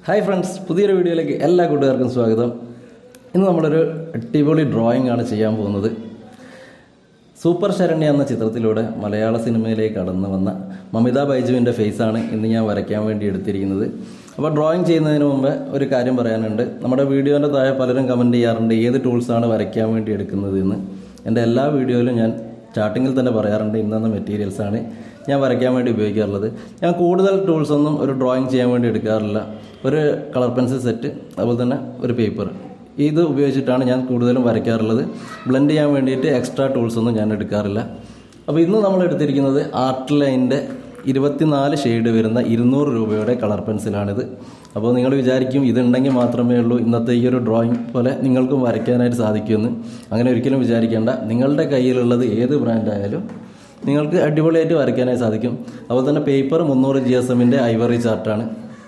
hi friends പുതിയൊരു വീഡിയോയിലേക്ക് എല്ലാ കൂട്ടുകാർക്കും സ്വാഗതം ഇന്ന് നമ്മളൊരു അടിപൊളി ഡ്രോയിങ് ആണ് ചെയ്യാൻ പോകുന്നത് സൂപ്പർ ശരണ്യ എന്ന ചിത്രത്തിലൂടെ മലയാള സിനിമയിലേക്ക് കടന്നു വന്ന മമിത ബൈജുവിൻ്റെ ഫേസാണ് ഇന്ന് ഞാൻ വരയ്ക്കാൻ വേണ്ടി എടുത്തിരിക്കുന്നത് അപ്പോൾ ഡ്രോയിങ് ചെയ്യുന്നതിന് മുമ്പ് ഒരു കാര്യം പറയാനുണ്ട് നമ്മുടെ വീഡിയോൻ്റെ താഴെ പലരും കമൻറ്റ് ചെയ്യാറുണ്ട് ഏത് ടൂൾസാണ് വരയ്ക്കാൻ വേണ്ടി എടുക്കുന്നത് എന്ന് എൻ്റെ എല്ലാ വീഡിയോയിലും ഞാൻ സ്റ്റാർട്ടിങ്ങിൽ തന്നെ പറയാറുണ്ട് ഇന്നെന്ന മെറ്റീരിയൽസാണ് ഞാൻ വരയ്ക്കാൻ വേണ്ടി ഉപയോഗിക്കാറുള്ളത് ഞാൻ കൂടുതൽ ടൂൾസ് ഒന്നും ഒരു ഡ്രോയിങ് ചെയ്യാൻ വേണ്ടി എടുക്കാറില്ല ഒരു കളർ പെൻസിൽ സെറ്റ് അതുപോലെ തന്നെ ഒരു പേപ്പർ ഇത് ഉപയോഗിച്ചിട്ടാണ് ഞാൻ കൂടുതലും വരയ്ക്കാറുള്ളത് ബ്ലെൻഡ് ചെയ്യാൻ വേണ്ടിയിട്ട് എക്സ്ട്രാ ടൂൾസ് ഒന്നും ഞാൻ എടുക്കാറില്ല അപ്പോൾ ഇന്ന് നമ്മൾ എടുത്തിരിക്കുന്നത് ആർട്ട് ലൈനിൻ്റെ ഇരുപത്തിനാല് ഷെയ്ഡ് വരുന്ന ഇരുന്നൂറ് രൂപയുടെ കളർ പെൻസിലാണിത് അപ്പോൾ നിങ്ങൾ വിചാരിക്കും ഇതുണ്ടെങ്കിൽ മാത്രമേ ഉള്ളൂ ഇന്നത്തെ ഈ ഒരു ഡ്രോയിങ് പോലെ നിങ്ങൾക്കും വരയ്ക്കാനായിട്ട് സാധിക്കുമെന്ന് അങ്ങനെ ഒരിക്കലും വിചാരിക്കേണ്ട നിങ്ങളുടെ കയ്യിലുള്ളത് ഏത് ബ്രാൻഡായാലും നിങ്ങൾക്ക് അടിപൊളിയായിട്ട് വരയ്ക്കാനായി സാധിക്കും അതുപോലെ തന്നെ പേപ്പർ മുന്നൂറ് ജി എസ് എമ്മിൻ്റെ ഐവറി ചാർട്ടാണ്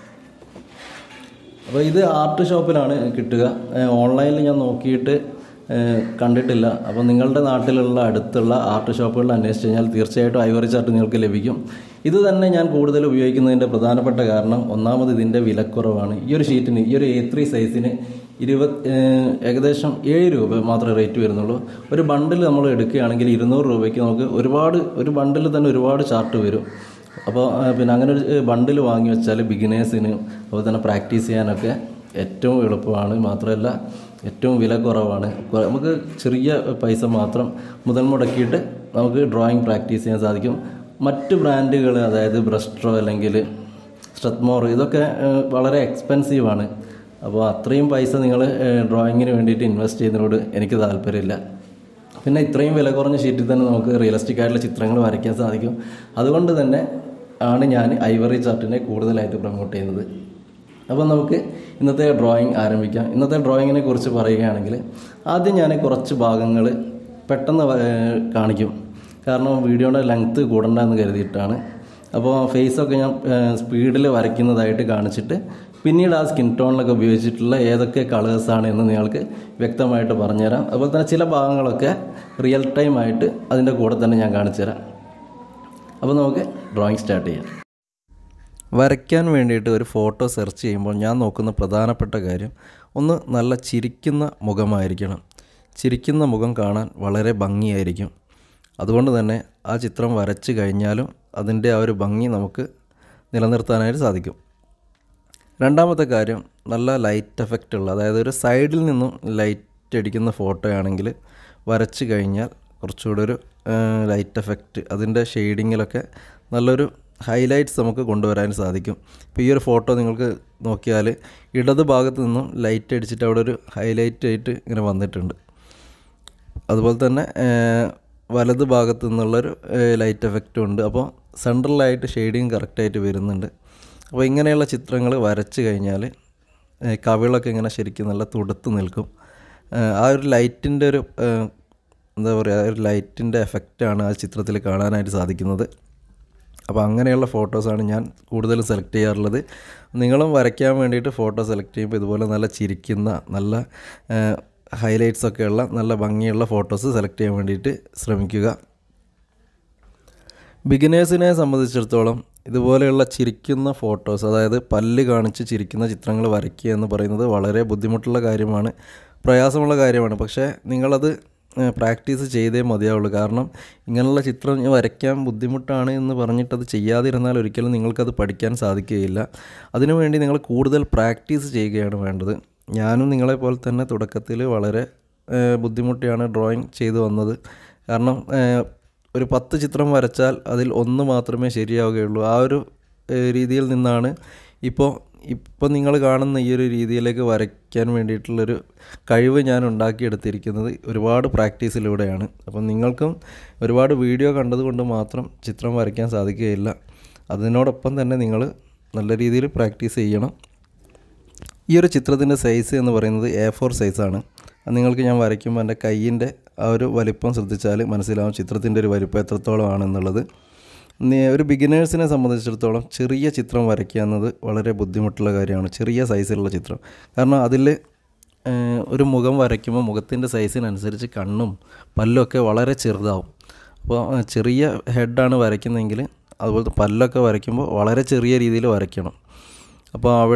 അപ്പോൾ ഇത് ആർട്ട് ഷോപ്പിലാണ് കിട്ടുക ഏഹ് ഓൺലൈനിൽ ഞാൻ നോക്കിയിട്ട് ഏഹ് കണ്ടിട്ടില്ല അപ്പോൾ നിങ്ങളുടെ നാട്ടിലുള്ള അടുത്തുള്ള ആർട്ട് ഷോപ്പുകളിൽ അന്വേഷിച്ച് കഴിഞ്ഞാൽ തീർച്ചയായിട്ടും ഐവറി ചാർട്ട് നിങ്ങൾക്ക് ലഭിക്കും ഇത് തന്നെ ഞാൻ കൂടുതൽ ഉപയോഗിക്കുന്നതിൻ്റെ പ്രധാനപ്പെട്ട കാരണം ഒന്നാമത് ഇതിൻ്റെ വിലക്കുറവാണ് ഈ ഒരു ഷീറ്റിന് ഈ ഒരു എ ത്രീ സൈസിന് ഇരുപത് ഏഹ് ഏകദേശം ഏഴ് രൂപ മാത്രമേ റേറ്റ് വരുന്നുള്ളൂ ഒരു ബണ്ടിൽ നമ്മൾ എടുക്കുകയാണെങ്കിൽ ഇരുന്നൂറ് രൂപയ്ക്ക് നമുക്ക് ഒരുപാട് ഒരു ബണ്ടിൽ തന്നെ ഒരുപാട് ചാർട്ട് വരും അപ്പോൾ ആ, പിന്നെ അങ്ങനെ ഒരു ബണ്ടിൽ വാങ്ങി വെച്ചാൽ ബിഗിനേഴ്സിന് അതുപോലെ തന്നെ പ്രാക്ടീസ് ചെയ്യാനൊക്കെ ഏറ്റവും എളുപ്പമാണ് മാത്രമല്ല ഏറ്റവും വില കുറവാണ് കൊ- നമുക്ക് ചെറിയ പൈസ മാത്രം മുതൽ മുടക്കിയിട്ട് നമുക്ക് ഡ്രോയിങ് പ്രാക്ടീസ് ചെയ്യാൻ സാധിക്കും മറ്റ് ബ്രാൻഡുകൾ അതായത് ബ്രസ്ട്രോ അല്ലെങ്കിൽ സ്ട്രത്മോർ ഇതൊക്കെ ഏഹ്, വളരെ എക്സ്പെൻസീവാണ് അപ്പോൾ അത്രയും പൈസ നിങ്ങൾ ഡ്രോയിങ്ങിന് വേണ്ടിയിട്ട് ഇൻവെസ്റ്റ് ചെയ്യുന്നതിനോട് എനിക്ക് താല്പര്യമില്ല പിന്നെ ഇത്രയും വില കുറഞ്ഞ ഷീറ്റിൽ തന്നെ നമുക്ക് റിയലിസ്റ്റിക് ആയിട്ടുള്ള ചിത്രങ്ങൾ വരയ്ക്കാൻ സാധിക്കും അതുകൊണ്ട് തന്നെ ആണ് ഞാൻ ഐവറി ചാർട്ടിനെ കൂടുതലായിട്ട് പ്രൊമോട്ട് ചെയ്യുന്നത് അപ്പോൾ നമുക്ക് ഇന്നത്തെ ഡ്രോയിങ് ആരംഭിക്കാം ഇന്നത്തെ ഡ്രോയിങ്ങിനെ കുറിച്ച് പറയുകയാണെങ്കിൽ ആദ്യം ഞാൻ കുറച്ച് ഭാഗങ്ങൾ പെട്ടെന്ന് വ- ഏഹ് കാണിക്കും കാരണം വീഡിയോയുടെ ലെങ്ത്ത് കൂടണ്ട എന്ന് കരുതിയിട്ടാണ് അപ്പോൾ ഫേസൊക്കെ ഞാൻ സ്പീഡിൽ വരയ്ക്കുന്നതായിട്ട് കാണിച്ചിട്ട് പിന്നീട് ആ സ്കിൻ ടോണിലൊക്കെ ഉപയോഗിച്ചിട്ടുള്ള ഏതൊക്കെ കളേഴ്സാണ് എന്ന് നിങ്ങൾക്ക് വ്യക്തമായിട്ട് പറഞ്ഞുതരാം അതുപോലെ തന്നെ ചില ഭാഗങ്ങളൊക്കെ റിയൽ ടൈം ആയിട്ട് അതിൻ്റെ കൂടെ തന്നെ ഞാൻ കാണിച്ചു തരാം അപ്പോൾ നമുക്ക് ഡ്രോയിങ് സ്റ്റാർട്ട് ചെയ്യാം വരയ്ക്കാൻ വേണ്ടിയിട്ട് ഒരു ഫോട്ടോ സെർച്ച് ചെയ്യുമ്പോൾ ഞാൻ നോക്കുന്ന പ്രധാനപ്പെട്ട കാര്യം ഒന്ന് നല്ല ചിരിക്കുന്ന മുഖമായിരിക്കണം ചിരിക്കുന്ന മുഖം കാണാൻ വളരെ ഭംഗിയായിരിക്കും അതുകൊണ്ട് തന്നെ ആ ചിത്രം വരച്ച് കഴിഞ്ഞാലും അതിൻ്റെ ആ ഒരു ഭംഗി നമുക്ക് നിലനിർത്താനായിട്ട് സാധിക്കും രണ്ടാമത്തെ കാര്യം നല്ല ലൈറ്റ് എഫക്റ്റ് ഉള്ള അതായത് ഒരു സൈഡിൽ നിന്നും ലൈറ്റ് അടിക്കുന്ന ഫോട്ടോ ആണെങ്കിൽ വരച്ച് കഴിഞ്ഞാൽ കുറച്ചുകൂടെ ഒരു ലൈറ്റ് എഫക്റ്റ് അതിൻ്റെ ഷെയ്ഡിങ്ങിലൊക്കെ നല്ലൊരു ഹൈലൈറ്റ്സ് നമുക്ക് കൊണ്ടുവരാൻ സാധിക്കും ഇപ്പോൾ ഈ ഒരു ഫോട്ടോ നിങ്ങൾക്ക് നോക്കിയാൽ ഇടത് ഭാഗത്ത് നിന്നും ലൈറ്റ് അടിച്ചിട്ട് അവിടെ ഒരു ഹൈലൈറ്റ് ആയിട്ട് ഇങ്ങനെ വന്നിട്ടുണ്ട് അതുപോലെ തന്നെ ഏഹ്, വലത് ഭാഗത്തു നിന്നുള്ളൊരു ഏഹ്, ലൈറ്റ് എഫക്റ്റും ഉണ്ട് അപ്പോൾ സെൻട്രലായിട്ട് ഷെയ്ഡിങ് കറക്റ്റായിട്ട് വരുന്നുണ്ട് അപ്പോൾ ഇങ്ങനെയുള്ള ചിത്രങ്ങൾ വരച്ച് കഴിഞ്ഞാൽ ഏഹ്, കവിളൊക്കെ ഇങ്ങനെ ശരിക്കും നല്ല തുടുത്ത് നിൽക്കും ഏഹ്, ആ ഒരു ലൈറ്റിൻ്റെ ഒരു ഏഹ്, എന്താ പറയുക ഒരു ലൈറ്റിൻ്റെ എഫക്റ്റാണ് ആ ചിത്രത്തിൽ കാണാനായിട്ട് സാധിക്കുന്നത് അപ്പോൾ അങ്ങനെയുള്ള ഫോട്ടോസാണ് ഞാൻ കൂടുതലും സെലക്ട് ചെയ്യാറുള്ളത് നിങ്ങളും വരയ്ക്കാൻ വേണ്ടിയിട്ട് ഫോട്ടോ സെലക്ട് ചെയ്യുമ്പോൾ ഇതുപോലെ നല്ല ചിരിക്കുന്ന നല്ല ഹൈലൈറ്റ്സ് ഒക്കെ ഉള്ള നല്ല ഭംഗിയുള്ള ഫോട്ടോസ് സെലക്ട് ചെയ്യാൻ വേണ്ടിയിട്ട് ശ്രമിക്കുക ബിഗിനേഴ്സിനെ സംബന്ധിച്ചിടത്തോളം ഇതുപോലെയുള്ള ചിരിക്കുന്ന ഫോട്ടോസ് അതായത് പല്ല് കാണിച്ച് ചിരിക്കുന്ന ചിത്രങ്ങൾ വരയ്ക്കുക എന്ന് പറയുന്നത് വളരെ ബുദ്ധിമുട്ടുള്ള കാര്യമാണ് പ്രയാസമുള്ള കാര്യമാണ് പക്ഷേ നിങ്ങളത് പ്രാക്ടീസ് ചെയ്തേ മതിയാവുള്ളൂ കാരണം ഇങ്ങനെയുള്ള ചിത്രം ഇനി വരയ്ക്കാൻ ബുദ്ധിമുട്ടാണ് എന്ന് പറഞ്ഞിട്ടത് ചെയ്യാതിരുന്നാൽ ഒരിക്കലും നിങ്ങൾക്കത് പഠിക്കാൻ സാധിക്കുകയില്ല അതിനുവേണ്ടി നിങ്ങൾ കൂടുതൽ പ്രാക്ടീസ് ചെയ്യുകയാണ് വേണ്ടത് ഞാനും നിങ്ങളെപ്പോലെ തന്നെ തുടക്കത്തിൽ വളരെ ഏഹ്, ബുദ്ധിമുട്ടിയാണ് ഡ്രോയിങ് ചെയ്തു വന്നത് കാരണം ഏഹ്, ഒരു പത്ത് ചിത്രം വരച്ചാൽ അതിൽ ഒന്ന് മാത്രമേ ശരിയാവുകയുള്ളൂ ആ ഒരു ഏഹ്, രീതിയിൽ നിന്നാണ് ഇപ്പോൾ ഇപ്പോൾ നിങ്ങൾ കാണുന്ന ഈ ഒരു രീതിയിലേക്ക് വരയ്ക്കാൻ വേണ്ടിയിട്ടുള്ളൊരു കഴിവ് ഞാൻ ഉണ്ടാക്കിയെടുത്തിരിക്കുന്നത് ഒരുപാട് പ്രാക്ടീസിലൂടെയാണ് അപ്പം നിങ്ങൾക്കും ഒരുപാട് വീഡിയോ കണ്ടതുകൊണ്ട് മാത്രം ചിത്രം വരയ്ക്കാൻ സാധിക്കുകയില്ല അതിനോടൊപ്പം തന്നെ നിങ്ങൾ നല്ല രീതിയിൽ പ്രാക്ടീസ് ചെയ്യണം ഈ ഒരു ചിത്രത്തിൻ്റെ സൈസ് എന്ന് പറയുന്നത് എ ഫോർ സൈസാണ് അത് നിങ്ങൾക്ക് ഞാൻ വരയ്ക്കുമ്പോൾ എൻ്റെ കയ്യിൻ്റെ ആ ഒരു വലിപ്പം ശ്രദ്ധിച്ചാൽ മനസ്സിലാവും ചിത്രത്തിൻ്റെ ഒരു വലിപ്പം എത്രത്തോളം ആണെന്നുള്ളത് നി- ഒരു ബിഗിനേഴ്സിനെ സംബന്ധിച്ചിടത്തോളം ചെറിയ ചിത്രം വരയ്ക്കുക എന്നത് വളരെ ബുദ്ധിമുട്ടുള്ള കാര്യമാണ് ചെറിയ സൈസിലുള്ള ചിത്രം കാരണം അതിൽ ഒരു മുഖം വരയ്ക്കുമ്പോൾ മുഖത്തിൻ്റെ സൈസിനനുസരിച്ച് കണ്ണും പല്ലൊക്കെ വളരെ ചെറുതാവും അപ്പോൾ ആ, ചെറിയ ഹെഡാണ് വരയ്ക്കുന്നതെങ്കിൽ അതുപോലത്തെ പല്ലൊക്കെ വരയ്ക്കുമ്പോൾ വളരെ ചെറിയ രീതിയിൽ വരയ്ക്കണം അപ്പോൾ അവിടെ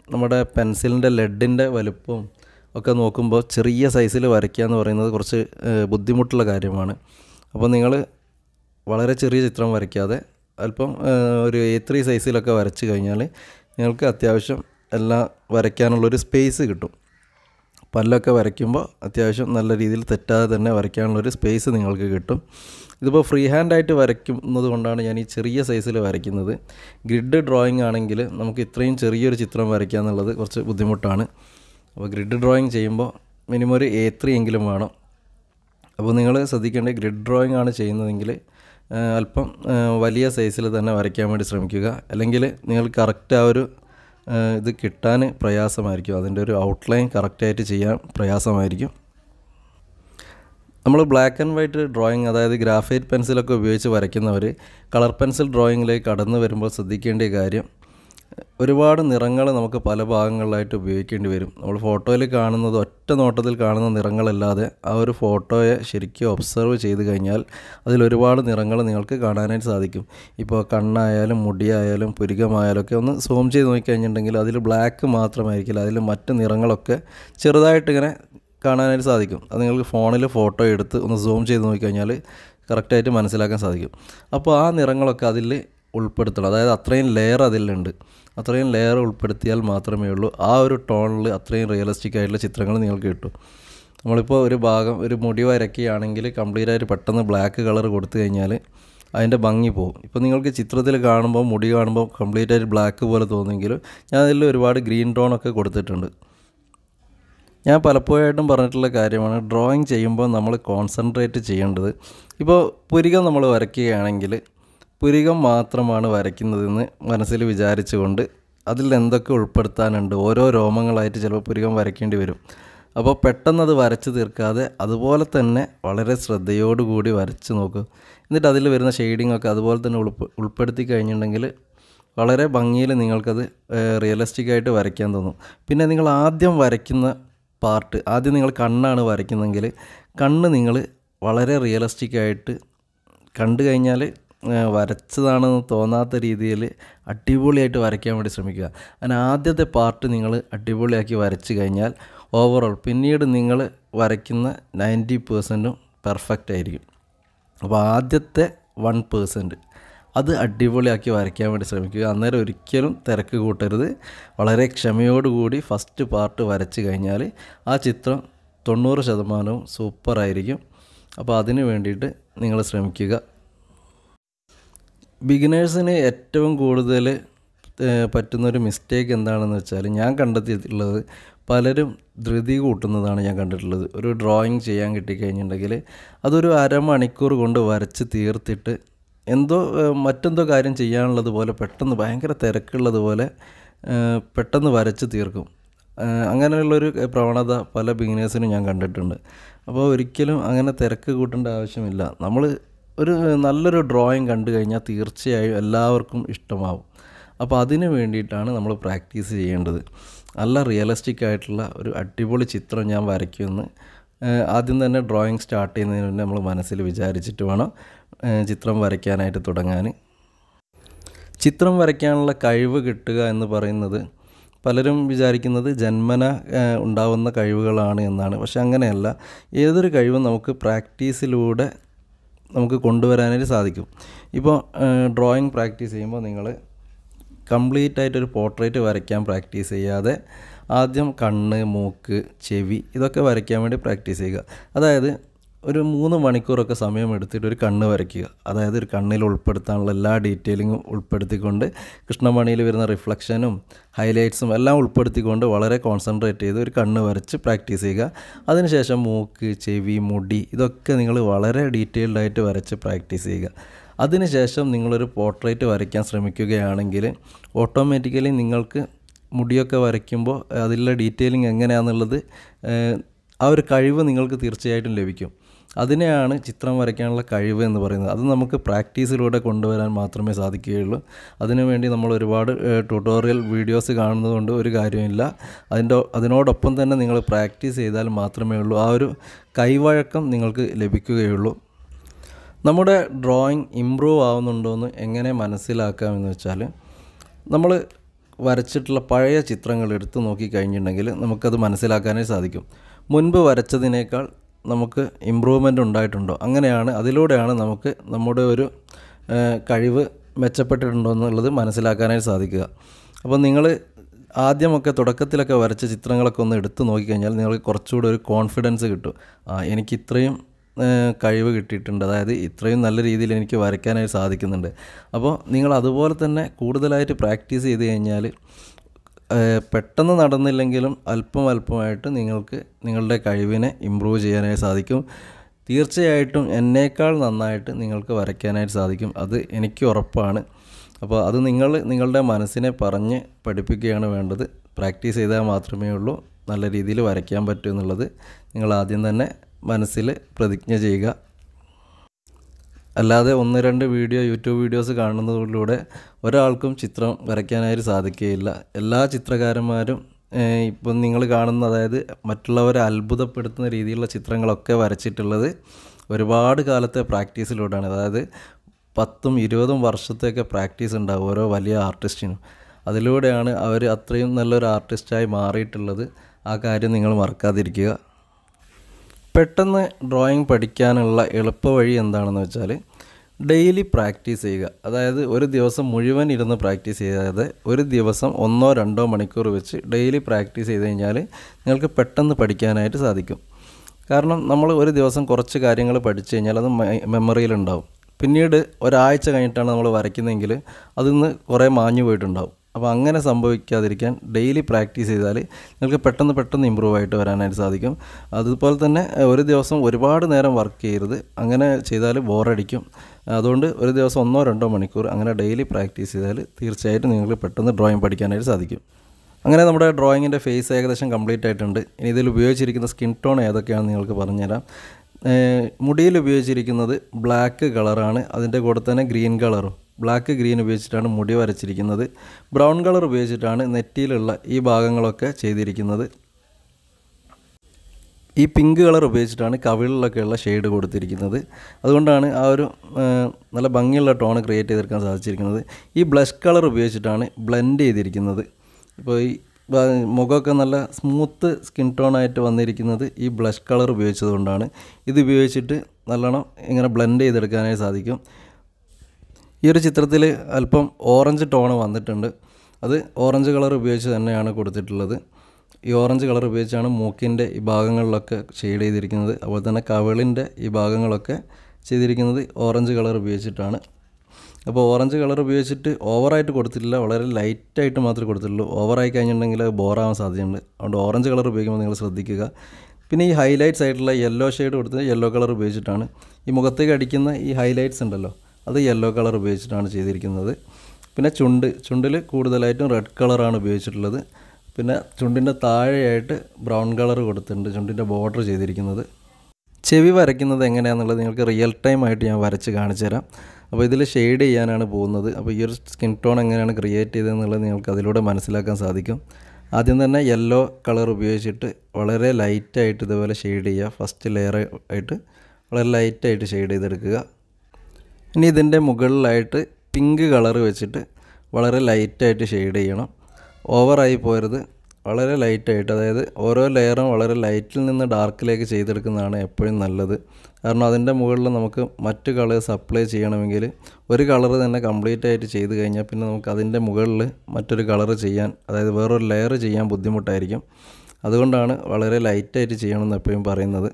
നമ്മുടെ പെൻസിലിൻ്റെ ലെഡിൻ്റെ വലുപ്പവും ഒക്കെ നോക്കുമ്പോൾ ചെറിയ സൈസിൽ വരയ്ക്കുക എന്ന് പറയുന്നത് കുറച്ച് ഏഹ്, ബുദ്ധിമുട്ടുള്ള കാര്യമാണ് അപ്പോൾ നിങ്ങൾ വളരെ ചെറിയ ചിത്രം വരയ്ക്കാതെ അല്പം ഏഹ്, ഒരു എ ത്രീ സൈസിലൊക്കെ വരച്ച് കഴിഞ്ഞാൽ നിങ്ങൾക്ക് അത്യാവശ്യം എല്ലാം വരയ്ക്കാനുള്ളൊരു സ്പേസ് കിട്ടും പല്ലൊക്കെ വരയ്ക്കുമ്പോൾ അത്യാവശ്യം നല്ല രീതിയിൽ തെറ്റാതെ തന്നെ വരയ്ക്കാനുള്ളൊരു സ്പേസ് നിങ്ങൾക്ക് കിട്ടും ഇതിപ്പോൾ ഫ്രീ ഹാൻഡായിട്ട് വരയ്ക്കുന്നത് കൊണ്ടാണ് ഞാൻ ഈ ചെറിയ സൈസിൽ വരയ്ക്കുന്നത് ഗ്രിഡ് ഡ്രോയിങ് ആണെങ്കിൽ നമുക്ക് ഇത്രയും ചെറിയൊരു ചിത്രം വരയ്ക്കുക എന്നുള്ളത് കുറച്ച് ബുദ്ധിമുട്ടാണ് അപ്പോൾ ഗ്രിഡ് ഡ്രോയിങ് ചെയ്യുമ്പോൾ മിനിമം ഒരു എ ത്രീ എങ്കിലും വേണം അപ്പോൾ നിങ്ങൾ ശ്രദ്ധിക്കേണ്ടത് ഗ്രിഡ് ഡ്രോയിങ് ആണ് ചെയ്യുന്നതെങ്കിൽ ആ, അല്പം ആ, വലിയ സൈസിൽ തന്നെ വരയ്ക്കാൻ വേണ്ടി ശ്രമിക്കുക അല്ലെങ്കിൽ നിങ്ങൾ കറക്റ്റ് ആ ഒരു ആ, ഇത് കിട്ടാൻ പ്രയാസമായിരിക്കും അതിൻ്റെ ഒരു ഔട്ട്ലൈൻ കറക്റ്റായിട്ട് ചെയ്യാൻ പ്രയാസമായിരിക്കും നമ്മൾ ബ്ലാക്ക് ആൻഡ് വൈറ്റ് ഡ്രോയിങ് അതായത് ഗ്രാഫൈറ്റ് പെൻസിലൊക്കെ ഉപയോഗിച്ച് വരയ്ക്കുന്നവർ കളർ പെൻസിൽ ഡ്രോയിങ്ങിലേക്ക് കടന്നു വരുമ്പോൾ ശ്രദ്ധിക്കേണ്ട കാര്യം ഒരുപാട് നിറങ്ങൾ നമുക്ക് പല ഭാഗങ്ങളിലായിട്ട് ഉപയോഗിക്കേണ്ടി വരും നമ്മൾ ഫോട്ടോയിൽ കാണുന്നത് ഒറ്റ നോട്ടത്തിൽ കാണുന്ന നിറങ്ങളല്ലാതെ ആ ഒരു ഫോട്ടോയെ ശരിക്കും ഒബ്സർവ് ചെയ്ത് കഴിഞ്ഞാൽ അതിൽ ഒരുപാട് നിറങ്ങൾ നിങ്ങൾക്ക് കാണാനായിട്ട് സാധിക്കും ഇപ്പോൾ കണ്ണായാലും മുടിയായാലും പുരികമായാലും ഒക്കെ ഒന്ന് സൂം ചെയ്ത് നോക്കിക്കഴിഞ്ഞിട്ടുണ്ടെങ്കിൽ അതിൽ ബ്ലാക്ക് മാത്രമായിരിക്കില്ല അതിൽ മറ്റ് നിറങ്ങളൊക്കെ ചെറുതായിട്ട് ഇങ്ങനെ കാണാനായിട്ട് സാധിക്കും അത് നിങ്ങൾക്ക് ഫോണിൽ ഫോട്ടോ എടുത്ത് ഒന്ന് സൂം ചെയ്ത് നോക്കിക്കഴിഞ്ഞാൽ കറക്റ്റായിട്ട് മനസ്സിലാക്കാൻ സാധിക്കും അപ്പോൾ ആ നിറങ്ങളൊക്കെ അതിൽ ഉൾപ്പെടുത്തണം അതായത് അത്രയും ലെയർ അതിലുണ്ട് അത്രയും ലെയർ ഉൾപ്പെടുത്തിയാൽ മാത്രമേ ഉള്ളൂ ആ ഒരു ടോണിൽ അത്രയും റിയലിസ്റ്റിക് ആയിട്ടുള്ള ചിത്രങ്ങൾ നിങ്ങൾക്ക് കിട്ടും നമ്മളിപ്പോൾ ഒരു ഭാഗം ഒരു മുടി വരയ്ക്കുകയാണെങ്കിൽ കംപ്ലീറ്റ് ആയിട്ട് പെട്ടെന്ന് ബ്ലാക്ക് കളർ കൊടുത്തു കഴിഞ്ഞാൽ അതിൻ്റെ ഭംഗി പോകും ഇപ്പോൾ നിങ്ങൾക്ക് ചിത്രത്തിൽ കാണുമ്പോൾ മുടി കാണുമ്പോൾ കംപ്ലീറ്റ് ആയിട്ട് ബ്ലാക്ക് പോലെ തോന്നുമെങ്കിലും ഞാൻ അതിൽ ഒരുപാട് ഗ്രീൻ ടോണൊക്കെ കൊടുത്തിട്ടുണ്ട് ഞാൻ പലപ്പോഴായിട്ടും പറഞ്ഞിട്ടുള്ള കാര്യമാണ് ഡ്രോയിങ് ചെയ്യുമ്പോൾ നമ്മൾ കോൺസെൻട്രേറ്റ് ചെയ്യേണ്ടത് ഇപ്പോൾ പുരികം നമ്മൾ വരയ്ക്കുകയാണെങ്കിൽ പുരികം മാത്രമാണ് വരയ്ക്കുന്നതെന്ന് മനസ്സിൽ വിചാരിച്ചുകൊണ്ട് അതിൽ എന്തൊക്കെ ഉൾപ്പെടുത്താനുണ്ട് ഓരോ രോമങ്ങളായിട്ട് ചിലപ്പോൾ പുരികം വരയ്ക്കേണ്ടി വരും അപ്പോൾ പെട്ടെന്ന് അത് വരച്ച് തീർക്കാതെ അതുപോലെ തന്നെ വളരെ ശ്രദ്ധയോടുകൂടി വരച്ച് നോക്കുക എന്നിട്ട് അതിൽ വരുന്ന ഷെയ്ഡിംഗ് ഒക്കെ അതുപോലെ തന്നെ ഉൾപ്പെ ഉൾപ്പെടുത്തി കഴിഞ്ഞിട്ടുണ്ടെങ്കിൽ വളരെ ഭംഗിയിൽ നിങ്ങൾക്കത് റിയലിസ്റ്റിക് ആയിട്ട് വരയ്ക്കാൻ തോന്നും പിന്നെ നിങ്ങൾ ആദ്യം വരയ്ക്കുന്ന പാർട്ട് ആദ്യം നിങ്ങൾ കണ്ണാണ് വരയ്ക്കുന്നതെങ്കിൽ കണ്ണ് നിങ്ങൾ വളരെ റിയലിസ്റ്റിക് ആയിട്ട് കണ്ടു കഴിഞ്ഞാൽ ഏഹ്, വരച്ചതാണെന്ന് തോന്നാത്ത രീതിയിൽ അടിപൊളിയായിട്ട് വരയ്ക്കാൻ വേണ്ടി ശ്രമിക്കുക അങ്ങനെ ആദ്യത്തെ പാർട്ട് നിങ്ങൾ അടിപൊളിയാക്കി വരച്ച് കഴിഞ്ഞാൽ ഓവറോൾ പിന്നീട് നിങ്ങൾ വരയ്ക്കുന്ന നയൻറ്റി പേഴ്സൻറ്റും പെർഫെക്റ്റ് ആയിരിക്കും അപ്പോൾ ആദ്യത്തെ വൺ പേഴ്സൻറ്റ് അത് അടിപൊളിയാക്കി വരയ്ക്കാൻ വേണ്ടി ശ്രമിക്കുക അന്നേരം ഒരിക്കലും തിരക്ക് കൂട്ടരുത് വളരെ ക്ഷമയോടുകൂടി ഫസ്റ്റ് പാർട്ട് വരച്ച് കഴിഞ്ഞാൽ ആ ചിത്രം തൊണ്ണൂറ് ശതമാനവും സൂപ്പറായിരിക്കും അപ്പോൾ അതിന് വേണ്ടിയിട്ട് നിങ്ങൾ ശ്രമിക്കുക ബിഗിനേഴ്സിന് ഏറ്റവും കൂടുതൽ ഏഹ്, പറ്റുന്നൊരു മിസ്റ്റേക്ക് എന്താണെന്ന് വെച്ചാൽ ഞാൻ കണ്ടെത്തിയിട്ടുള്ളത് പലരും ധൃതി കൂട്ടുന്നതാണ് ഞാൻ കണ്ടിട്ടുള്ളത് ഒരു ഡ്രോയിങ് ചെയ്യാൻ കിട്ടിക്കഴിഞ്ഞിട്ടുണ്ടെങ്കിൽ അതൊരു അരമണിക്കൂർ കൊണ്ട് വരച്ച് തീർത്തിട്ട് എന്തോ ഏഹ്, മറ്റെന്തോ കാര്യം ചെയ്യാനുള്ളത് പോലെ പെട്ടെന്ന് ഭയങ്കര തിരക്കുള്ളത് പോലെ ഏഹ്, പെട്ടെന്ന് വരച്ച് തീർക്കും ഏഹ്, അങ്ങനെയുള്ളൊരു പ്രവണത പല ബിഗിനേഴ്സിനും ഞാൻ കണ്ടിട്ടുണ്ട് അപ്പോൾ ഒരിക്കലും അങ്ങനെ തിരക്ക് കൂട്ടേണ്ട ആവശ്യമില്ല നമ്മൾ ഒരു നല്ലൊരു ഡ്രോയിങ് കണ്ടു കഴിഞ്ഞാൽ തീർച്ചയായും എല്ലാവർക്കും ഇഷ്ടമാവും അപ്പോൾ അതിന് വേണ്ടിയിട്ടാണ് നമ്മൾ പ്രാക്ടീസ് ചെയ്യേണ്ടത് നല്ല റിയലിസ്റ്റിക് ആയിട്ടുള്ള ഒരു അടിപൊളി ചിത്രം ഞാൻ വരയ്ക്കുമെന്ന് ഏഹ്, ആദ്യം തന്നെ ഡ്രോയിങ് സ്റ്റാർട്ട് ചെയ്യുന്നതിന് മുന്നേ നമ്മൾ മനസ്സിൽ വിചാരിച്ചിട്ട് വേണം ഏഹ്, ചിത്രം വരയ്ക്കാനായിട്ട് തുടങ്ങാൻ ചിത്രം വരയ്ക്കാനുള്ള കഴിവ് കിട്ടുക എന്ന് പറയുന്നത് പലരും വിചാരിക്കുന്നത് ജന്മന ഏഹ്, ഉണ്ടാവുന്ന കഴിവുകളാണ് എന്നാണ് പക്ഷെ അങ്ങനെയല്ല ഏതൊരു കഴിവും നമുക്ക് പ്രാക്ടീസിലൂടെ നമുക്ക് കൊണ്ടുവരാനായിട്ട് സാധിക്കും ഇപ്പോൾ ഡ്രോയിങ് പ്രാക്ടീസ് ചെയ്യുമ്പോൾ നിങ്ങൾ കംപ്ലീറ്റ് ആയിട്ടൊരു പോർട്രേറ്റ് വരയ്ക്കാൻ പ്രാക്ടീസ് ചെയ്യാതെ ആദ്യം കണ്ണ് മൂക്ക് ചെവി ഇതൊക്കെ വരയ്ക്കാൻ വേണ്ടി പ്രാക്ടീസ് ചെയ്യുക അതായത് ഒരു മൂന്ന് മണിക്കൂറൊക്കെ സമയം എടുത്തിട്ട് ഒരു കണ്ണ് വരയ്ക്കുക അതായത് ഒരു കണ്ണിൽ ഉൾപ്പെടുത്താനുള്ള എല്ലാ ഡീറ്റെയിലിങ്ങും ഉൾപ്പെടുത്തിക്കൊണ്ട് കൃഷ്ണമണിയിൽ വരുന്ന റിഫ്ലക്ഷനും ഹൈലൈറ്റ്സും എല്ലാം ഉൾപ്പെടുത്തിക്കൊണ്ട് വളരെ കോൺസെൻട്രേറ്റ് ചെയ്ത് ഒരു കണ്ണ് വരച്ച് പ്രാക്ടീസ് ചെയ്യുക അതിനുശേഷം മൂക്ക് ചെവി മുടി ഇതൊക്കെ നിങ്ങൾ വളരെ ഡീറ്റെയിൽഡ് ആയിട്ട് വരച്ച് പ്രാക്ടീസ് ചെയ്യുക അതിനുശേഷം നിങ്ങളൊരു പോർട്രേറ്റ് വരയ്ക്കാൻ ശ്രമിക്കുകയാണെങ്കിൽ ഓട്ടോമാറ്റിക്കലി നിങ്ങൾക്ക് മുടിയൊക്കെ വരയ്ക്കുമ്പോൾ അതിലുള്ള ഡീറ്റെയിലിംഗ് എങ്ങനെയാണെന്നുള്ളത് ഏഹ്, ആ ഒരു കഴിവ് നിങ്ങൾക്ക് തീർച്ചയായിട്ടും ലഭിക്കും അതിനെയാണ് ചിത്രം വരയ്ക്കാനുള്ള കഴിവ് എന്ന് പറയുന്നത് അത് നമുക്ക് പ്രാക്ടീസിലൂടെ കൊണ്ടുവരാൻ മാത്രമേ സാധിക്കുകയുള്ളൂ അതിനുവേണ്ടി നമ്മൾ ഒരുപാട് ട്യൂട്ടോറിയൽ വീഡിയോസ് കാണുന്നതുകൊണ്ട് ഒരു കാര്യമില്ല അതിൻ്റെ അതിനോടൊപ്പം തന്നെ നിങ്ങൾ പ്രാക്ടീസ് ചെയ്താൽ മാത്രമേ ഉള്ളൂ ആ ഒരു കൈവഴക്കം നിങ്ങൾക്ക് ലഭിക്കുകയുള്ളൂ നമ്മുടെ ഡ്രോയിങ് ഇമ്പ്രൂവ് ആവുന്നുണ്ടോ എന്ന് എങ്ങനെ മനസ്സിലാക്കാമെന്ന് വെച്ചാൽ നമ്മൾ വരച്ചിട്ടുള്ള പഴയ ചിത്രങ്ങൾ എടുത്തു നോക്കിക്കഴിഞ്ഞിട്ടുണ്ടെങ്കിൽ നമുക്കത് മനസ്സിലാക്കാനേ സാധിക്കും മുൻപ് വരച്ചതിനേക്കാൾ നമുക്ക് ഇമ്പ്രൂവ്മെൻ്റ് ഉണ്ടായിട്ടുണ്ടോ അങ്ങനെയാണ് അതിലൂടെയാണ് നമുക്ക് നമ്മുടെ ഒരു ഏഹ്, കഴിവ് മെച്ചപ്പെട്ടിട്ടുണ്ടോ എന്നുള്ളത് മനസ്സിലാക്കാനായി സാധിക്കുക അപ്പോൾ നിങ്ങൾ ആദ്യമൊക്കെ തുടക്കത്തിലൊക്കെ വരച്ച ചിത്രങ്ങളൊക്കെ ഒന്ന് എടുത്ത് നോക്കിക്കഴിഞ്ഞാൽ നിങ്ങൾക്ക് കുറച്ചുകൂടെ ഒരു കോൺഫിഡൻസ് കിട്ടും ആ എനിക്ക് ഇത്രയും ഏഹ്, കഴിവ് കിട്ടിയിട്ടുണ്ട് അതായത് ഇത്രയും നല്ല രീതിയിൽ എനിക്ക് വരയ്ക്കാനായി സാധിക്കുന്നുണ്ട് അപ്പോൾ നിങ്ങൾ അതുപോലെ തന്നെ കൂടുതലായിട്ട് പ്രാക്ടീസ് ചെയ്ത് കഴിഞ്ഞാൽ ഏഹ്, പെട്ടെന്ന് നടന്നില്ലെങ്കിലും അല്പം അല്പമായിട്ട് നിങ്ങൾക്ക് നിങ്ങളുടെ കഴിവിനെ ഇമ്പ്രൂവ് ചെയ്യാനായി സാധിക്കും തീർച്ചയായിട്ടും എന്നേക്കാൾ നന്നായിട്ട് നിങ്ങൾക്ക് വരയ്ക്കാനായിട്ട് സാധിക്കും അത് എനിക്ക് ഉറപ്പാണ് അപ്പോൾ അത് നിങ്ങൾ നിങ്ങളുടെ മനസ്സിനെ പറഞ്ഞ് പഠിപ്പിക്കുകയാണ് വേണ്ടത് പ്രാക്ടീസ് ചെയ്താൽ മാത്രമേ ഉള്ളൂ നല്ല രീതിയിൽ വരയ്ക്കാൻ പറ്റൂ എന്നുള്ളത് നിങ്ങൾ ആദ്യം തന്നെ മനസ്സിൽ പ്രതിജ്ഞ ചെയ്യുക അല്ലാതെ ഒന്ന് രണ്ട് വീഡിയോ യൂട്യൂബ് വീഡിയോസ് കാണുന്നതിലൂടെ ഒരാൾക്കും ചിത്രം വരയ്ക്കാനായിട്ട് സാധിക്കുകയില്ല എല്ലാ ചിത്രകാരന്മാരും ഏഹ്, ഇപ്പം നിങ്ങൾ കാണുന്ന അതായത് മറ്റുള്ളവരെ അത്ഭുതപ്പെടുത്തുന്ന രീതിയിലുള്ള ചിത്രങ്ങളൊക്കെ വരച്ചിട്ടുള്ളത് ഒരുപാട് കാലത്തെ പ്രാക്ടീസിലൂടെയാണ് അതായത് പത്തും ഇരുപതും വർഷത്തെയൊക്കെ പ്രാക്ടീസ് ഉണ്ടാവും ഓരോ വലിയ ആർട്ടിസ്റ്റിനും അതിലൂടെയാണ് അവർ അത്രയും നല്ലൊരു ആർട്ടിസ്റ്റായി മാറിയിട്ടുള്ളത് ആ കാര്യം നിങ്ങൾ മറക്കാതിരിക്കുക പെട്ടെന്ന് ഡ്രോയിങ് പഠിക്കാനുള്ള എളുപ്പ വഴി എന്താണെന്ന് വെച്ചാൽ ഡെയിലി പ്രാക്ടീസ് ചെയ്യുക അതായത് ഒരു ദിവസം മുഴുവൻ ഇരുന്ന് പ്രാക്ടീസ് ചെയ്യാതെ ഒരു ദിവസം ഒന്നോ രണ്ടോ മണിക്കൂർ വെച്ച് ഡെയിലി പ്രാക്ടീസ് ചെയ്ത് കഴിഞ്ഞാൽ നിങ്ങൾക്ക് പെട്ടെന്ന് പഠിക്കാനായിട്ട് സാധിക്കും കാരണം നമ്മൾ ഒരു ദിവസം കുറച്ച് കാര്യങ്ങൾ പഠിച്ചു കഴിഞ്ഞാൽ അത് മെമ്മറിയിലുണ്ടാവും പിന്നീട് ഒരാഴ്ച കഴിഞ്ഞിട്ടാണ് നമ്മൾ വരയ്ക്കുന്നതെങ്കിൽ അതിൽ നിന്ന് കുറേ മാഞ്ഞു പോയിട്ടുണ്ടാവും അപ്പോൾ അങ്ങനെ സംഭവിക്കാതിരിക്കാൻ ഡെയിലി പ്രാക്ടീസ് ചെയ്താൽ നിങ്ങൾക്ക് പെട്ടെന്ന് പെട്ടെന്ന് ഇമ്പ്രൂവ് ആയിട്ട് വരാനായിട്ട് സാധിക്കും അതുപോലെ തന്നെ ഏഹ്, ഒരു ദിവസം ഒരുപാട് നേരം വർക്ക് ചെയ്യരുത് അങ്ങനെ ചെയ്താൽ ബോറടിക്കും അതുകൊണ്ട് ഒരു ദിവസം ഒന്നോ രണ്ടോ മണിക്കൂർ അങ്ങനെ ഡെയിലി പ്രാക്ടീസ് ചെയ്താൽ തീർച്ചയായിട്ടും നിങ്ങൾക്ക് പെട്ടെന്ന് ഡ്രോയിങ് പഠിക്കാനായിട്ട് സാധിക്കും അങ്ങനെ നമ്മുടെ ഡ്രോയിങ്ങിൻ്റെ ഫേസ് ഏകദേശം കംപ്ലീറ്റ് ആയിട്ടുണ്ട് ഇനി ഇതിൽ ഉപയോഗിച്ചിരിക്കുന്ന സ്കിൻ ടോൺ ഏതൊക്കെയാണെന്ന് നിങ്ങൾക്ക് പറഞ്ഞുതരാം ഏഹ് മുടിയിൽ ഉപയോഗിച്ചിരിക്കുന്നത് ബ്ലാക്ക് കളറാണ് അതിൻ്റെ കൂടെ തന്നെ ഗ്രീൻ കളറും ബ്ലാക്ക് ഗ്രീൻ ഉപയോഗിച്ചിട്ടാണ് മുടി വരച്ചിരിക്കുന്നത് ബ്രൗൺ കളർ ഉപയോഗിച്ചിട്ടാണ് നെറ്റിയിലുള്ള ഈ ഭാഗങ്ങളൊക്കെ ചെയ്തിരിക്കുന്നത് ഈ പിങ്ക് കളർ ഉപയോഗിച്ചിട്ടാണ് കവിളിലൊക്കെയുള്ള ഷെയ്ഡ് കൊടുത്തിരിക്കുന്നത് അതുകൊണ്ടാണ് ആ ഒരു ആ, നല്ല ഭംഗിയുള്ള ടോൺ ക്രിയേറ്റ് ചെയ്തെടുക്കാൻ സാധിച്ചിരിക്കുന്നത് ഈ ബ്ലഷ് കളർ ഉപയോഗിച്ചിട്ടാണ് ബ്ലെൻഡ് ചെയ്തിരിക്കുന്നത് ഇപ്പോൾ ഈ ബ- മുഖമൊക്കെ നല്ല സ്മൂത്ത് സ്കിൻ ടോൺ ആയിട്ട് വന്നിരിക്കുന്നത് ഈ ബ്ലഷ് കളർ ഉപയോഗിച്ചതുകൊണ്ടാണ് ഇത് ഉപയോഗിച്ചിട്ട് നല്ലോണം ഇങ്ങനെ ബ്ലെൻഡ് ചെയ്തെടുക്കാനായി സാധിക്കും ഈ ഒരു ചിത്രത്തിൽ അല്പം ഓറഞ്ച് ടോണ് വന്നിട്ടുണ്ട് അത് ഓറഞ്ച് കളർ ഉപയോഗിച്ച് തന്നെയാണ് കൊടുത്തിട്ടുള്ളത് ഈ ഓറഞ്ച് കളർ ഉപയോഗിച്ചാണ് മൂക്കിൻ്റെ ഈ ഭാഗങ്ങളിലൊക്കെ ഷെയ്ഡ് ചെയ്തിരിക്കുന്നത് അതുപോലെ തന്നെ കവിളിൻ്റെ ഈ ഭാഗങ്ങളൊക്കെ ചെയ്തിരിക്കുന്നത് ഓറഞ്ച് കളർ ഉപയോഗിച്ചിട്ടാണ് അപ്പോൾ ഓറഞ്ച് കളർ ഉപയോഗിച്ചിട്ട് ഓവറായിട്ട് കൊടുത്തിട്ടില്ല വളരെ ലൈറ്റായിട്ട് മാത്രമേ കൊടുത്തിട്ടുള്ളൂ ഓവറായി കഴിഞ്ഞിട്ടുണ്ടെങ്കിൽ അത് ബോറാവാൻ സാധ്യതയുണ്ട് അതുകൊണ്ട് ഓറഞ്ച് കളർ ഉപയോഗിക്കുമ്പോൾ നിങ്ങൾ ശ്രദ്ധിക്കുക പിന്നെ ഈ ഹൈലൈറ്റ്സ് ആയിട്ടുള്ള യെല്ലോ ഷെയ്ഡ് കൊടുത്തത് യെല്ലോ കളർ ഉപയോഗിച്ചിട്ടാണ് ഈ മുഖത്തേക്ക് അടിക്കുന്ന ഈ ഹൈലൈറ്റ്സ് ഉണ്ടല്ലോ അത് യെല്ലോ കളർ ഉപയോഗിച്ചിട്ടാണ് ചെയ്തിരിക്കുന്നത് പിന്നെ ചുണ്ട് ചുണ്ടിൽ കൂടുതലായിട്ടും റെഡ് കളറാണ് ഉപയോഗിച്ചിട്ടുള്ളത് പിന്നെ ചുണ്ടിൻ്റെ താഴെയായിട്ട് ബ്രൗൺ കളർ കൊടുത്തിട്ടുണ്ട് ചുണ്ടിൻ്റെ ബോർഡർ ചെയ്തിരിക്കുന്നത് ചെവി വരയ്ക്കുന്നത് എങ്ങനെയാണെന്നുള്ളത് നിങ്ങൾക്ക് റിയൽ ടൈം ആയിട്ട് ഞാൻ വരച്ച് കാണിച്ചു തരാം അപ്പോൾ ഇതിൽ ഷെയ്ഡ് ചെയ്യാനാണ് പോകുന്നത് അപ്പോൾ ഈ ഒരു സ്കിൻ ടോൺ എങ്ങനെയാണ് ക്രിയേറ്റ് ചെയ്തതെന്നുള്ളത് നിങ്ങൾക്ക് അതിലൂടെ മനസ്സിലാക്കാൻ സാധിക്കും ആദ്യം തന്നെ യെല്ലോ കളർ ഉപയോഗിച്ചിട്ട് വളരെ ലൈറ്റായിട്ട് ഇതുപോലെ ഷെയ്ഡ് ചെയ്യുക ഫസ്റ്റ് ലെയർ ആയിട്ട് വളരെ ലൈറ്റായിട്ട് ഷെയ്ഡ് ചെയ്തെടുക്കുക ഇനി ഇതിൻ്റെ മുകളിലായിട്ട് പിങ്ക് കളർ വെച്ചിട്ട് വളരെ ലൈറ്റായിട്ട് ഷെയ്ഡ് ചെയ്യണം ഓവറായി പോരുത് വളരെ ലൈറ്റായിട്ട് അതായത് ഓരോ ലെയറും വളരെ ലൈറ്റിൽ നിന്ന് ഡാർക്കിലേക്ക് ചെയ്തെടുക്കുന്നതാണ് എപ്പോഴും നല്ലത് കാരണം അതിൻ്റെ മുകളിൽ നമുക്ക് മറ്റ് കളേഴ്സ് അപ്ലൈ ചെയ്യണമെങ്കിൽ ഒരു കളർ തന്നെ കംപ്ലീറ്റ് ആയിട്ട് ചെയ്ത് കഴിഞ്ഞാൽ പിന്നെ നമുക്ക് അതിൻ്റെ മുകളിൽ മറ്റൊരു കളർ ചെയ്യാൻ അതായത് വേറൊരു ലെയർ ചെയ്യാൻ ബുദ്ധിമുട്ടായിരിക്കും അതുകൊണ്ടാണ് വളരെ ലൈറ്റായിട്ട് ചെയ്യണമെന്ന് എപ്പോഴും പറയുന്നത്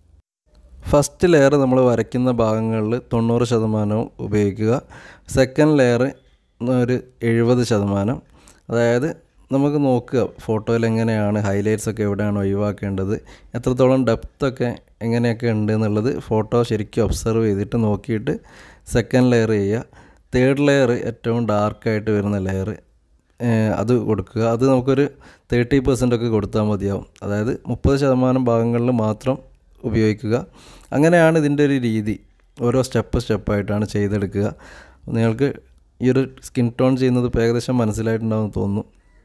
ഫസ്റ്റ് ലെയർ നമ്മൾ വരയ്ക്കുന്ന ഭാഗങ്ങളിൽ തൊണ്ണൂറ് ശതമാനവും ഉപയോഗിക്കുക സെക്കൻഡ് ലെയർ ഒരു എഴുപത് ശതമാനം അതായത് നമുക്ക് നോക്കുക ഫോട്ടോയിൽ എങ്ങനെയാണ് ഹൈലൈറ്റ്സ് ഒക്കെ എവിടെയാണ് ഒഴിവാക്കേണ്ടത് എത്രത്തോളം ഡെപ്ത്തൊക്കെ എങ്ങനെയൊക്കെ ഉണ്ട് എന്നുള്ളത് ഫോട്ടോ ശരിക്കും ഒബ്സർവ് ചെയ്തിട്ട് നോക്കിയിട്ട് സെക്കൻഡ് ലെയർ ചെയ്യുക തേർഡ് ലെയർ ഏറ്റവും ഡാർക്കായിട്ട് വരുന്ന ലെയർ അത് കൊടുക്കുക അത് നമുക്കൊരു തേർട്ടി പെർസെൻ്റ് ഒക്കെ കൊടുത്താൽ മതിയാവും അതായത് മുപ്പത് ശതമാനം ഭാഗങ്ങളിൽ മാത്രം ഉപയോഗിക്കുക അങ്ങനെയാണ് ഇതിൻ്റെ ഒരു രീതി ഓരോ സ്റ്റെപ്പ് സ്റ്റെപ്പായിട്ടാണ് ചെയ്തെടുക്കുക നിങ്ങൾക്ക് ഈ ഒരു സ്കിൻ ടോൺ ചെയ്യുന്നത് ഇപ്പോൾ ഏകദേശം മനസ്സിലായിട്ടുണ്ടാകുമെന്ന് തോന്നുന്നു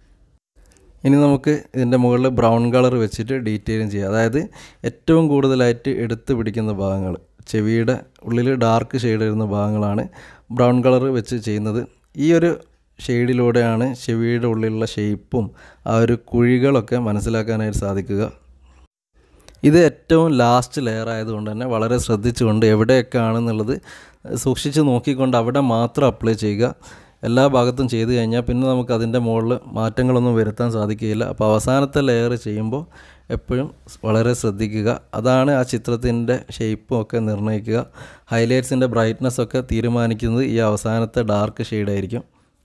ഇനി നമുക്ക് ഇതിൻ്റെ മുകളിൽ ബ്രൗൺ കളർ വെച്ചിട്ട് ഡീറ്റെയിലും ചെയ്യാം അതായത് ഏറ്റവും കൂടുതലായിട്ട് എടുത്ത് പിടിക്കുന്ന ഭാഗങ്ങൾ ചെവിയുടെ ഉള്ളിൽ ഡാർക്ക് ഷെയ്ഡ് വരുന്ന ഭാഗങ്ങളാണ് ബ്രൗൺ കളർ വെച്ച് ചെയ്യുന്നത് ഈ ഒരു ഷെയ്ഡിലൂടെയാണ് ചെവിയുടെ ഉള്ളിലുള്ള ഷേപ്പും ആ ഒരു കുഴികളൊക്കെ മനസ്സിലാക്കാനായിട്ട് സാധിക്കുക ഇത് ഏറ്റവും ലാസ്റ്റ് ലെയർ ആയതുകൊണ്ട് തന്നെ വളരെ ശ്രദ്ധിച്ചുകൊണ്ട് എവിടെയൊക്കെയാണെന്നുള്ളത് സൂക്ഷിച്ച് നോക്കിക്കൊണ്ട് അവിടെ മാത്രം അപ്ലൈ ചെയ്യുക എല്ലാ ഭാഗത്തും ചെയ്ത് കഴിഞ്ഞാൽ പിന്നെ നമുക്ക് അതിൻ്റെ മുകളിൽ മാറ്റങ്ങളൊന്നും വരുത്താൻ സാധിക്കുകയില്ല അപ്പോൾ അവസാനത്തെ ലെയർ ചെയ്യുമ്പോൾ എപ്പോഴും വളരെ ശ്രദ്ധിക്കുക അതാണ് ആ ചിത്രത്തിൻ്റെ ഷേപ്പും ഒക്കെ നിർണ്ണയിക്കുക ഹൈലൈറ്റ്സിൻ്റെ ബ്രൈറ്റ്നസ് ഒക്കെ തീരുമാനിക്കുന്നത് ഈ അവസാനത്തെ ഡാർക്ക് ഷെയ്ഡായിരിക്കും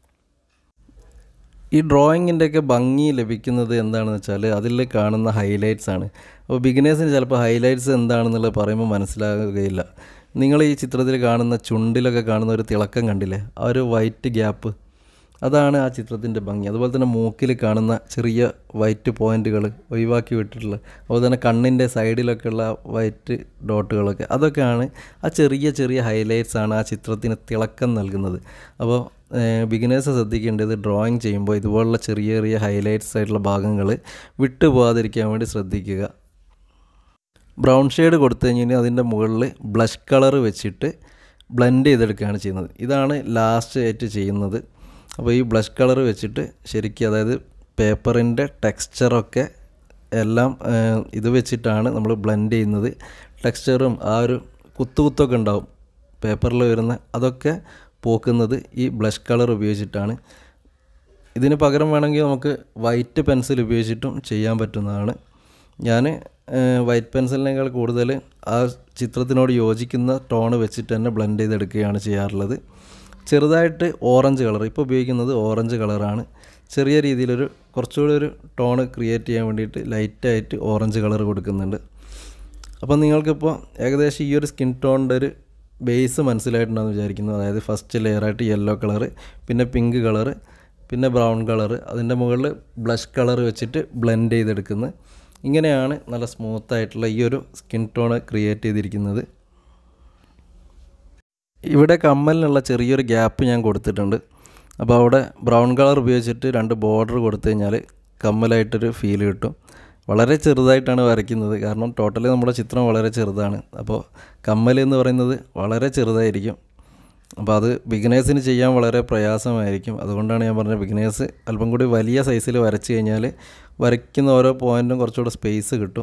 ഈ ഡ്രോയിങ്ങിൻ്റെയൊക്കെ ഭംഗി ലഭിക്കുന്നത് എന്താണെന്ന് വെച്ചാൽ അതിൽ കാണുന്ന ഹൈലൈറ്റ്സ് ആണ് അപ്പോൾ ബിഗിനേഴ്സിന് ചിലപ്പോൾ ഹൈലൈറ്റ്സ് എന്താണെന്നുള്ളത് പറയുമ്പോൾ മനസ്സിലാകുകയില്ല നിങ്ങൾ ഈ ചിത്രത്തിൽ കാണുന്ന ചുണ്ടിലൊക്കെ കാണുന്ന ഒരു തിളക്കം കണ്ടില്ലേ ആ ഒരു വൈറ്റ് ഗ്യാപ്പ് അതാണ് ആ ചിത്രത്തിൻ്റെ ഭംഗി അതുപോലെ തന്നെ മൂക്കിൽ കാണുന്ന ചെറിയ വൈറ്റ് പോയിൻറ്റുകൾ ഒഴിവാക്കി വിട്ടിട്ടുള്ള അതുപോലെ തന്നെ കണ്ണിൻ്റെ സൈഡിലൊക്കെയുള്ള വൈറ്റ് ഡോട്ടുകളൊക്കെ അതൊക്കെയാണ് ആ ചെറിയ ചെറിയ ഹൈലൈറ്റ്സ് ആണ് ആ ചിത്രത്തിന് തിളക്കം നൽകുന്നത് അപ്പോൾ ബിഗിനേഴ്സ് ശ്രദ്ധിക്കേണ്ടത് ഡ്രോയിങ് ചെയ്യുമ്പോൾ ഇതുപോലുള്ള ചെറിയ ചെറിയ ഹൈലൈറ്റ്സ് ആയിട്ടുള്ള ഭാഗങ്ങൾ വിട്ടു പോകാതിരിക്കാൻ വേണ്ടി ശ്രദ്ധിക്കുക ബ്രൗൺ ഷെയ്ഡ് കൊടുത്തു കഴിഞ്ഞാൽ അതിൻ്റെ മുകളിൽ ബ്ലഷ് കളർ വെച്ചിട്ട് ബ്ലെൻഡ് ചെയ്തെടുക്കുകയാണ് ചെയ്യുന്നത് ഇതാണ് ലാസ്റ്റ് ആയിട്ട് ചെയ്യുന്നത് അപ്പോൾ ഈ ബ്ലഷ് കളർ വെച്ചിട്ട് ശരിക്കും അതായത് പേപ്പറിൻ്റെ ടെക്സ്ചറൊക്കെ എല്ലാം ഇത് വെച്ചിട്ടാണ് നമ്മൾ ബ്ലെൻഡ് ചെയ്യുന്നത് ടെക്സ്ചറും ആ ഒരു കുത്തുകുത്തൊക്കെ ഉണ്ടാവും പേപ്പറിൽ വരുന്ന അതൊക്കെ പോക്കുന്നത് ഈ ബ്ലഷ് കളർ ഉപയോഗിച്ചിട്ടാണ് ഇതിന് പകരം വേണമെങ്കിൽ നമുക്ക് വൈറ്റ് പെൻസിൽ ഉപയോഗിച്ചിട്ടും ചെയ്യാൻ പറ്റുന്നതാണ് ഞാൻ വൈറ്റ് പെൻസിലിനേക്കാൾ കൂടുതൽ ആ ചിത്രത്തിനോട് യോജിക്കുന്ന ടോണ് വെച്ചിട്ട് തന്നെ ബ്ലെൻഡ് ചെയ്തെടുക്കുകയാണ് ചെയ്യാറുള്ളത് ചെറുതായിട്ട് ഓറഞ്ച് കളർ ഇപ്പോൾ ഉപയോഗിക്കുന്നത് ഓറഞ്ച് കളറാണ് ചെറിയ രീതിയിലൊരു കുറച്ചുകൂടി ഒരു ടോണ് ക്രിയേറ്റ് ചെയ്യാൻ വേണ്ടിയിട്ട് ലൈറ്റായിട്ട് ഓറഞ്ച് കളർ കൊടുക്കുന്നുണ്ട് അപ്പോൾ നിങ്ങൾക്കിപ്പോൾ ഏകദേശം ഈ ഒരു സ്കിൻ ടോണിൻ്റെ ഒരു ബേസ് മനസ്സിലായിട്ടുണ്ടെന്ന് വിചാരിക്കുന്നു അതായത് ഫസ്റ്റ് ലെയറായിട്ട് യെല്ലോ കളറ് പിന്നെ പിങ്ക് കളറ് പിന്നെ ബ്രൗൺ കളറ് അതിൻ്റെ മുകളിൽ ബ്ലഷ് കളർ വെച്ചിട്ട് ബ്ലെൻഡ് ചെയ്തെടുക്കുന്നത് ഇങ്ങനെയാണ് നല്ല സ്മൂത്തായിട്ടുള്ള ഈ ഒരു സ്കിൻ ടോണ് ക്രിയേറ്റ് ചെയ്തിരിക്കുന്നത് ഇവിടെ കമ്മലിനുള്ള ചെറിയൊരു ഗ്യാപ്പ് ഞാൻ കൊടുത്തിട്ടുണ്ട് അപ്പോൾ അവിടെ ബ്രൗൺ കളർ ഉപയോഗിച്ചിട്ട് രണ്ട് ബോർഡർ കൊടുത്തു കഴിഞ്ഞാൽ കമ്മലായിട്ടൊരു ഫീൽ കിട്ടും വളരെ ചെറുതായിട്ടാണ് വരയ്ക്കുന്നത് കാരണം ടോട്ടലി നമ്മുടെ ചിത്രം വളരെ ചെറുതാണ് അപ്പോൾ കമ്മൽ എന്ന് പറയുന്നത് വളരെ ചെറുതായിരിക്കും അപ്പോൾ അത് ബിഗിനേഴ്സിന് ചെയ്യാൻ വളരെ പ്രയാസമായിരിക്കും അതുകൊണ്ടാണ് ഞാൻ പറഞ്ഞത് ബിഗിനേഴ്സ് അല്പം കൂടി വലിയ സൈസിൽ വരച്ച് കഴിഞ്ഞാൽ വരയ്ക്കുന്ന ഓരോ പോയിൻറ്റും കുറച്ചുകൂടെ സ്പേസ് കിട്ടും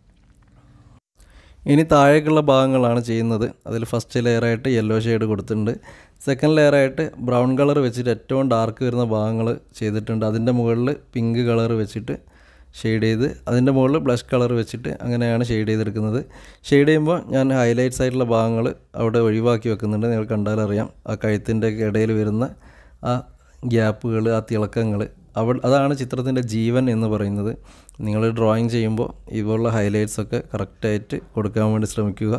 ഇനി താഴേക്കുള്ള ഭാഗങ്ങളാണ് ചെയ്യുന്നത് അതിൽ ഫസ്റ്റ് ലെയറായിട്ട് യെല്ലോ ഷെയ്ഡ് കൊടുത്തിട്ടുണ്ട് സെക്കൻഡ് ലെയറായിട്ട് ബ്രൗൺ കളർ വെച്ചിട്ട് ഏറ്റവും ഡാർക്ക് വരുന്ന ഭാഗങ്ങൾ ചെയ്തിട്ടുണ്ട് അതിൻ്റെ മുകളിൽ പിങ്ക് കളർ വെച്ചിട്ട് ഷെയ്ഡ് ചെയ്ത് അതിൻ്റെ മുകളിൽ ബ്ലഷ് കളർ വെച്ചിട്ട് അങ്ങനെയാണ് ഷെയ്ഡ് ചെയ്തെടുക്കുന്നത് ഷെയ്ഡ് ചെയ്യുമ്പോൾ ഞാൻ ഹൈലൈറ്റ്സ് ആയിട്ടുള്ള ഭാഗങ്ങൾ അവിടെ ഒഴിവാക്കി വെക്കുന്നുണ്ട് നിങ്ങൾ കണ്ടാലറിയാം ആ കഴുത്തിൻ്റെ ഇടയിൽ വരുന്ന ആ ഗ്യാപ്പുകൾ ആ തിളക്കങ്ങൾ അവ അതാണ് ചിത്രത്തിൻ്റെ ജീവൻ എന്ന് പറയുന്നത് നിങ്ങൾ ഡ്രോയിങ് ചെയ്യുമ്പോൾ ഇതുപോലുള്ള ഹൈലൈറ്റ്സ് ഒക്കെ കറക്റ്റായിട്ട് കൊടുക്കാൻ വേണ്ടി ശ്രമിക്കുക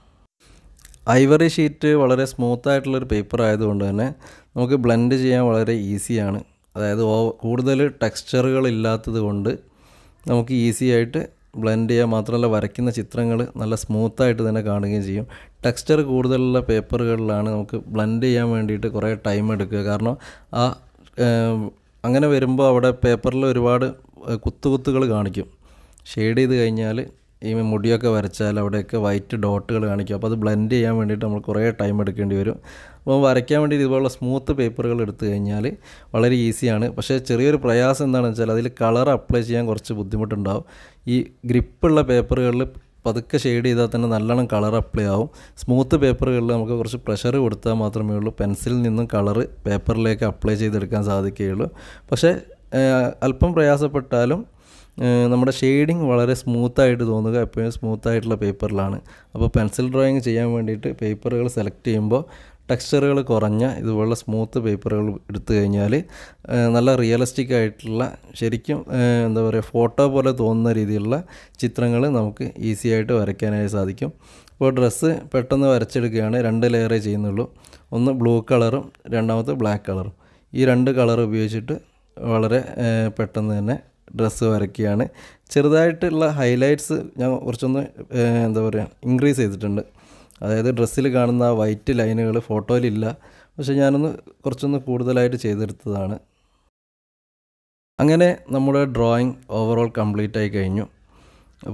ഐവറി ഷീറ്റ് വളരെ സ്മൂത്ത് ആയിട്ടുള്ളൊരു പേപ്പർ ആയതുകൊണ്ട് തന്നെ നമുക്ക് ബ്ലെൻഡ് ചെയ്യാൻ വളരെ ഈസിയാണ് അതായത് ഓ കൂടുതൽ ടെക്സ്ചറുകൾ ഇല്ലാത്തത് കൊണ്ട് നമുക്ക് ഈസി ആയിട്ട് ബ്ലെൻഡ് ചെയ്യാൻ മാത്രമല്ല വരയ്ക്കുന്ന ചിത്രങ്ങൾ നല്ല സ്മൂത്തായിട്ട് തന്നെ കാണുകയും ചെയ്യും ടെക്സ്ചർ കൂടുതലുള്ള പേപ്പറുകളിലാണ് നമുക്ക് ബ്ലെൻഡ് ചെയ്യാൻ വേണ്ടിയിട്ട് കുറേ ടൈം എടുക്കുക കാരണം ആ അങ്ങനെ വരുമ്പോൾ അവിടെ പേപ്പറിൽ ഒരുപാട് കുത്തുകുത്തുകൾ കാണിക്കും ഷെയ്ഡ് ചെയ്ത് കഴിഞ്ഞാൽ ഈ മുടിയൊക്കെ വരച്ചാൽ അവിടെയൊക്കെ വൈറ്റ് ഡോട്ടുകൾ കാണിക്കും അപ്പോൾ അത് ബ്ലെൻഡ് ചെയ്യാൻ വേണ്ടിയിട്ട് നമ്മൾ കുറേ ടൈം എടുക്കേണ്ടി വരും അപ്പോൾ വരയ്ക്കാൻ വേണ്ടി ഇതുപോലുള്ള സ്മൂത്ത് പേപ്പറുകൾ എടുത്തു കഴിഞ്ഞാൽ വളരെ ഈസിയാണ് പക്ഷേ ചെറിയൊരു പ്രയാസം എന്താണെന്ന് വെച്ചാൽ അതിൽ കളർ അപ്ലൈ ചെയ്യാൻ കുറച്ച് ബുദ്ധിമുട്ടുണ്ടാവും ഈ ഗ്രിപ്പുള്ള പേപ്പറുകളിൽ പതുക്കെ ഷെയ്ഡ് ചെയ്താൽ തന്നെ നല്ലോണം കളർ അപ്ലൈ ആവും സ്മൂത്ത് പേപ്പറുകളിൽ നമുക്ക് കുറച്ച് പ്രഷർ കൊടുത്താൽ മാത്രമേ ഉള്ളൂ പെൻസിലിൽ നിന്നും കളറ് പേപ്പറിലേക്ക് അപ്ലൈ ചെയ്തെടുക്കാൻ സാധിക്കുകയുള്ളൂ പക്ഷേ അല്പം പ്രയാസപ്പെട്ടാലും നമ്മുടെ ഷെയ്ഡിങ് വളരെ സ്മൂത്തായിട്ട് തോന്നുക എപ്പോഴും സ്മൂത്തായിട്ടുള്ള പേപ്പറിലാണ് അപ്പോൾ പെൻസിൽ ഡ്രോയിങ് ചെയ്യാൻ വേണ്ടിയിട്ട് പേപ്പറുകൾ സെലക്ട് ചെയ്യുമ്പോൾ ടെക്സ്ചറുകൾ കുറഞ്ഞ ഇതുപോലുള്ള സ്മൂത്ത് പേപ്പറുകൾ എടുത്തു കഴിഞ്ഞാൽ നല്ല റിയലിസ്റ്റിക് ആയിട്ടുള്ള ശരിക്കും എന്താ പറയുക ഫോട്ടോ പോലെ തോന്നുന്ന രീതിയിലുള്ള ചിത്രങ്ങൾ നമുക്ക് ഈസി ആയിട്ട് വരയ്ക്കാനായി സാധിക്കും ഇപ്പോൾ ഡ്രസ്സ് പെട്ടെന്ന് വരച്ചെടുക്കുകയാണ് രണ്ട് ലെയറേ ചെയ്യുന്നുള്ളൂ ഒന്ന് ബ്ലൂ കളറും രണ്ടാമത്തെ ബ്ലാക്ക് കളറും ഈ രണ്ട് കളർ ഉപയോഗിച്ചിട്ട് വളരെ പെട്ടെന്ന് തന്നെ ഡ്രസ്സ് വരയ്ക്കുകയാണ് ചെറുതായിട്ടുള്ള ഹൈലൈറ്റ്സ് ഞാൻ കുറച്ചൊന്ന് എന്താ പറയുക ഇൻക്രീസ് ചെയ്തിട്ടുണ്ട് അതായത് ഡ്രസ്സിൽ കാണുന്ന ആ വൈറ്റ് ലൈനുകൾ ഫോട്ടോയിലില്ല പക്ഷേ ഞാനൊന്ന് കുറച്ചൊന്ന് കൂടുതലായിട്ട് ചെയ്തെടുത്തതാണ് അങ്ങനെ നമ്മുടെ ഡ്രോയിങ് ഓവറോൾ കംപ്ലീറ്റ് ആയി കഴിഞ്ഞു അപ്പോൾ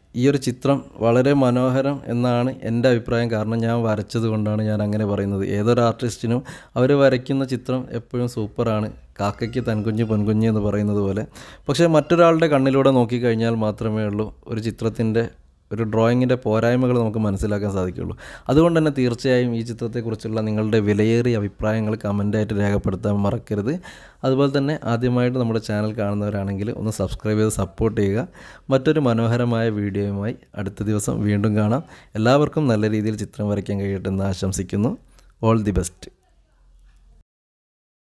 ഈ ഒരു ചിത്രം വളരെ മനോഹരം എന്നാണ് എൻ്റെ അഭിപ്രായം കാരണം ഞാൻ വരച്ചത് കൊണ്ടാണ് ഞാൻ അങ്ങനെ പറയുന്നത് ഏതൊരു ആർട്ടിസ്റ്റിനും അവർ വരയ്ക്കുന്ന ചിത്രം എപ്പോഴും സൂപ്പറാണ് കാക്കയ്ക്ക് തൻകുഞ്ഞ് പൊൻകുഞ്ഞ് എന്ന് പറയുന്നത് പോലെ പക്ഷേ മറ്റൊരാളുടെ കണ്ണിലൂടെ നോക്കിക്കഴിഞ്ഞാൽ മാത്രമേ ഉള്ളൂ ഒരു ചിത്രത്തിൻ്റെ ഒരു ഡ്രോയിങ്ങിൻ്റെ പോരായ്മകൾ നമുക്ക് മനസ്സിലാക്കാൻ സാധിക്കുള്ളൂ അതുകൊണ്ട് തന്നെ തീർച്ചയായും ഈ ചിത്രത്തെക്കുറിച്ചുള്ള നിങ്ങളുടെ വിലയേറിയ അഭിപ്രായങ്ങൾ കമൻ്റായിട്ട് രേഖപ്പെടുത്താൻ മറക്കരുത് അതുപോലെ തന്നെ ആദ്യമായിട്ട് നമ്മുടെ ചാനൽ കാണുന്നവരാണെങ്കിൽ ഒന്ന് സബ്സ്ക്രൈബ് ചെയ്ത് സപ്പോർട്ട് ചെയ്യുക മറ്റൊരു മനോഹരമായ വീഡിയോയുമായി അടുത്ത ദിവസം വീണ്ടും കാണാം എല്ലാവർക്കും നല്ല രീതിയിൽ ചിത്രം വരയ്ക്കാൻ കഴിയട്ടെ എന്ന് ആശംസിക്കുന്നു ഓൾ ദി ബെസ്റ്റ്